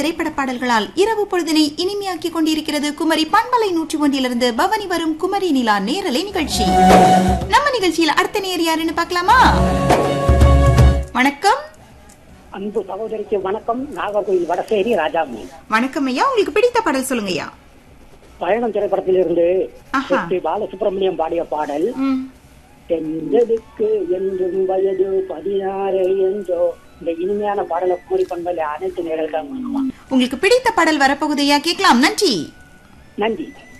திரைப்பட பாடல்களால் இரவு பொழுதினை இனிமையாக்கிக் கொண்டிருக்கிறது குமரி பண்பலை நூற்றி ஒன்றிலிருந்து பவனி வரும் குமரி நிலா நேரலை நிகழ்ச்சி நம்ம நிகழ்ச்சியில் அடுத்த நேர் யாருன்னு பார்க்கலாமா வணக்கம் அன்பு சகோதரிக்கு வணக்கம் நாகர்கோவில் வடசேரி ராஜாமணி வணக்கம் ஐயா உங்களுக்கு பிடித்த பாடல் சொல்லுங்க ஐயா பயணம் திரைப்படத்திலிருந்து ஆஹா. எஸ் பி பாலசுப்ரமணியம் பாடிய பாடல் ம், தென்றதுக்கு என்றும் வயது பதினாறு என்றோ இந்த இனிமையான பாடலை கூறி பண்பல அனைத்து நேரங்களும் உங்களுக்கு பிடித்த பாடல் வரப்போகுது ஐயா கேட்கலாம் நன்றி நன்றி